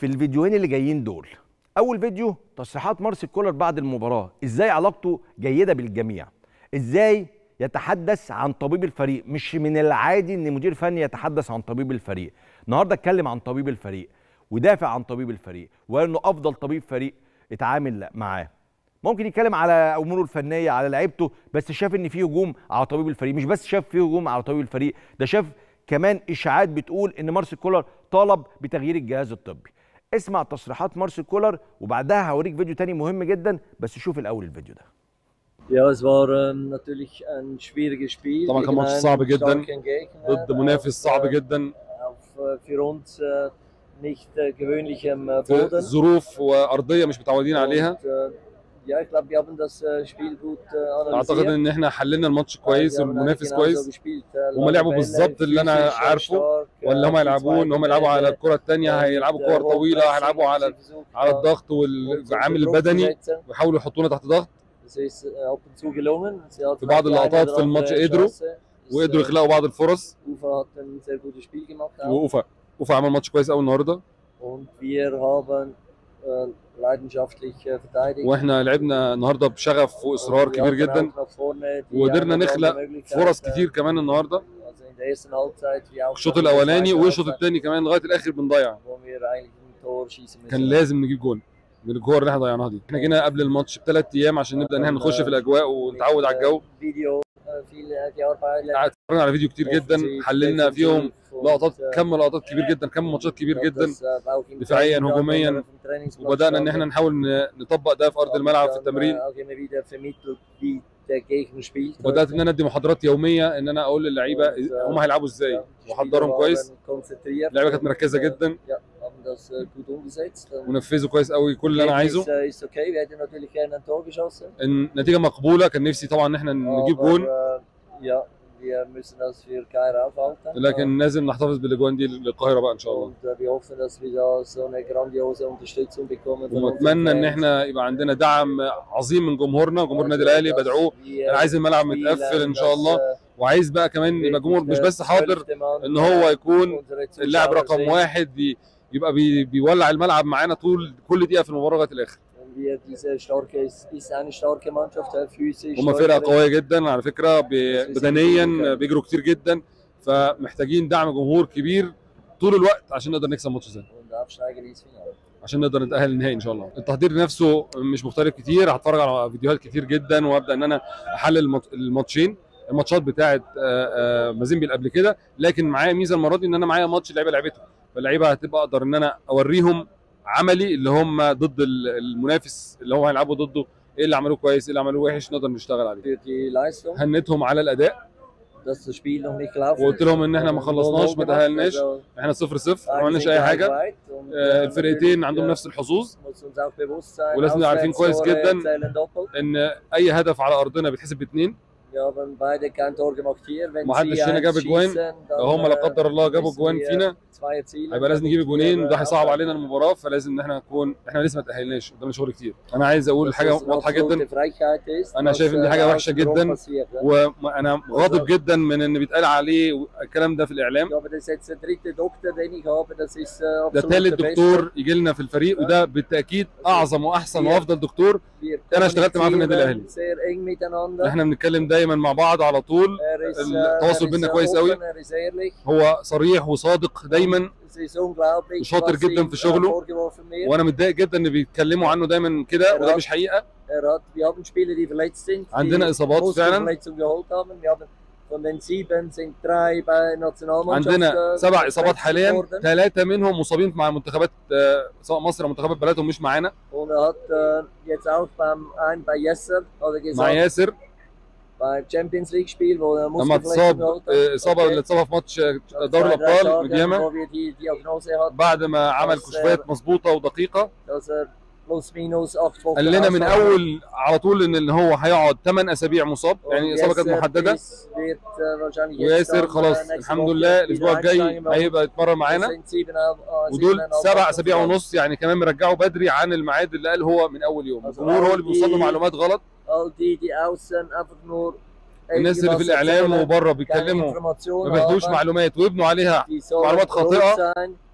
في الفيديوهين اللي جايين دول اول فيديو تصريحات مارسيل كولر بعد المباراه ازاي علاقته جيده بالجميع ازاي يتحدث عن طبيب الفريق مش من العادي ان مدير فني يتحدث عن طبيب الفريق النهارده اتكلم عن طبيب الفريق ودافع عن طبيب الفريق وقال انه افضل طبيب فريق اتعامل معاه ممكن يتكلم على اموره الفنيه على لعيبته بس شاف ان في هجوم على طبيب الفريق مش بس شاف في هجوم على طبيب الفريق ده شاف كمان اشاعات بتقول ان مارسيل كولر طلب بتغيير الجهاز الطبي اسمع تصريحات مارسيل كولر وبعدها هوريك فيديو تاني مهم جدا بس شوف الاول الفيديو ده Ja, es war ähm, natürlich ein schwieriges Spiel. طبعا كان gegen ماتش einen صعب جدا starken Gegner, ضد منافس صعب auf, äh, جدا auf äh, für uns äh, nicht äh, gewöhnlichem äh, في Boden. ظروف وارضيه مش متعودين عليها Und, äh, ja, ich glaube, wir haben das äh, Spiel gut äh, اعتقد analysiert. ان احنا حللنا الماتش Wir كويس haben والمنافس eigentlich كويس genauso gespielt. Äh, هما لعبوا lange بالظبط Bälle, اللي انا physisch sehr عارفه stark, ولا äh, هم يلعبوه ان هم يلعبوا على الكره الثانيه äh, هيلعبوا mit, äh, كور طويله Hochpressing, هيلعبوا على sie versucht على haben, الضغط uns unter والعامل Druck zu البدني setzen. ويحاولوا يحطونا تحت ضغط Das ist äh, ab und zu gelungen. Sie hatten في بعض auch die eine اللقطات oder في الماتش andere قدروا Chance. Das, وقدروا äh, يخلقوا بعض الفرص Ufa hat ein sehr gutes Spiel gemacht. Auch. وأوفا أوفا عمل ماتش كويس قوي النهارده Und wir haben äh, leidenschaftlich äh, verteidigt. واحنا لعبنا النهارده بشغف واصرار Und wir كبير hatten جدا auch nach vorne die وقدرنا eine oder نخلق andere Möglichkeit, فرص äh, كتير كمان النهارده Also in der ersten Halbzeit wie auch الشوط schon in der الاولاني zweiten والشوط Halbzeit, الثاني كمان لغايه الاخر بنضيع wo wir eigentlich ein Tor schießen كان müssen. لازم نجيب جول من الكور اللي احنا ضيعناها دي احنا جينا قبل الماتش بثلاث ايام عشان نبدا ان احنا نخش في الاجواء ونتعود على الجو فيديو آه، viel äh, gearbeitet. اتفرجنا على فيديو كتير جدا Offensiv, حللنا فيهم defensiv und, لقطات äh, كم لقطات كبير جدا كم ماتشات كبير ich glaub, جدا das, äh, war auch im دفاعياً، Training dann, هجومياً، wenn wir auf dem Trainingsplatz وبدانا ان standen, احنا نحاول ن- نطبق ده في ارض haben الملعب wir في dann, التمرين äh, auch immer wieder vermittelt, wie der Gegner spielt. وبدات ان انا ادي محاضرات يوميه ان انا اقول للعيبه هم هيلعبوا ازاي واحضرهم كويس اللعيبه كانت مركزه جدا Ja, haben das äh, gut umgesetzt. Und ونفذوا كويس قوي كل اللي انا عايزه Ergebnis, äh, ist okay. Wir hätten natürlich gerne ein Tor geschossen. النتيجه مقبوله كان نفسي طبعا ان احنا نجيب aber, جول äh, ja, wir müssen das für Kair aufhalten. لكن لازم نحتفظ بالاجوان دي للقاهره بقى ان شاء الله Und äh, wir hoffen, dass wir da so eine grandiose Unterstützung bekommen. von unseren ونتمنى ان Fans. احنا يبقى عندنا دعم عظيم من جمهورنا جمهور النادي الاهلي بدعوه انا عايز الملعب متقفل ان شاء الله وعايز بقى كمان يبقى الجمهور مش بس حاضر ان هو يكون اللاعب رقم واحد ي- يبقى بي بيولع الملعب معانا طول كل دقيقه في المباراه لغايه الاخر Wir diese starke ist, ist eine starke Mannschaft, äh, physisch. هم فرقه läuferisch. قويه جدا على فكره ب- بدنيا بيجروا كتير جدا فمحتاجين دعم جمهور كبير طول الوقت عشان نقدر نكسب ماتش زي ده. Und aufsteigen ins Finale. عشان نقدر نتاهل للنهائي ان شاء الله التحضير نفسه مش مختلف كتير هتفرج على فيديوهات كتير جدا وابدا ان انا احلل المات- الماتشين الماتشات بتاعه آه، آه، مازيمبي اللي قبل كده لكن معايا ميزه المره دي ان انا معايا ماتش اللعيبه لعبته فاللعيبه هتبقى اقدر ان انا اوريهم عملي اللي هم ضد ال- المنافس اللي هو هيلعبوا ضده ايه اللي عملوه كويس ايه اللي عملوه وحش نقدر نشتغل عليه Für die Leistung, هنتهم على الاداء dass das Spiel noch nicht gelaufen وقلت لهم ان احنا ما Wir haben خلصناش 0-0 ما gemacht, تاهلناش also احنا صفر صفر ما beide عملناش sind اي حاجه weit und, آه، äh, الفرقتين natürlich, عندهم äh, نفس الحظوظ muss uns auch bewusst sein, ولازم نبقى عارفين كويس Auswärtstore جدا zählen doppelt. ان اي هدف على ارضنا بيتحسب باثنين Wir haben beide kein Tor gemacht hier. Wenn محدش sie هنا eins جاب اجوان. schießen, dann, لو هم لا äh, قدر الله جابوا müssen جوان wir فينا zwei erzielen, هيبقى لازم damit نجيب wir, جونين وده äh, هيصعب aufsteigen. علينا المباراه فلازم ان احنا نكون احنا لسه ما تاهلناش قدامنا شغل كتير انا عايز اقول Dass حاجه das واضحه absolute جدا Frechheit ist, أنا was, شايف إن دي äh, حاجة da وحشة außenrum جدا. passiert, ja. وانا غاضب جدا من ان بيتقال عليه الكلام ده في الاعلام Ich glaube, das ist jetzt der dritte Doktor, den ich habe. Das ist äh, ده absolut ثالث der Beste. دكتور يجي لنا في الفريق وده بالتاكيد اعظم واحسن وافضل دكتور Wir أنا اشتغلت معاه في النادي kommunizieren الأهلي. sehr eng miteinander. احنا بنتكلم دايما مع بعض على طول Er ist, äh, التواصل er ist بينا sehr كويس قوي. offen, er ist ehrlich. هو صريح وصادق دايما Es ist unglaublich, وشاطر was جدا ihm, في äh, شغله. vorgeworfen wird. وانا متضايق جدا ان بيتكلموا عنه دايما كده وده مش حقيقه Er hat, wir haben Spieler, die verletzt sind, عندنا die إصابات فعلا. Muskelverletzungen geholt haben. Wir haben von den sieben sind drei bei Nationalmannschaft. عندنا äh, سبع اصابات verletzt حاليا worden. ثلاثه منهم مصابين مع منتخبات آه، سواء مصر او منتخبات بلدهم مش معانا Und er hat äh, jetzt auch beim einen bei Yasser hat er مع gesagt, ياسر beim Champions League Spiel, wo er لما Muskelverletzung اتصاب geholt آه، hat. اصابه اللي اتصابها في ماتش آه، دوري Zwei, drei الابطال Tage, مدياما wo wir die Diagnose hatten, بعد ما عمل بس- كشوفات مظبوطه ودقيقه dass er plus minus acht Wochen قال لنا من ausfällt. اول على طول ان اللي هو هيقعد 8 اسابيع مصاب يعني Und الاصابه كانت Yasser محدده ist- wird, äh, wahrscheinlich jetzt وياسر dann, äh, خلاص nächste الحمد Woche لله wieder الاسبوع الجاي einsteigen. هيبقى يتمرن Das معانا sind siebeneinhalb- äh, ودول siebeneinhalb سبع Wochen اسابيع zusammen. ونص يعني كمان مرجعوا بدري عن الميعاد اللي قال هو من اول يوم Also الجمهور هو اللي بيوصل له all die- معلومات غلط all die, die außen einfach nur الناس اللي في irgendwas الاعلام erzählen, وبره keine بيتكلموا Information ما بياخدوش haben, معلومات ويبنوا عليها die sollen معلومات ruhig خاطئة. sein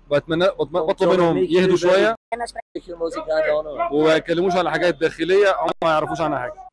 بتمنى بطم- بطلب منهم يهدوا شويه Welche Musik an, oder? وما يتكلموش على حاجات داخليه هم ما يعرفوش عنها حاجه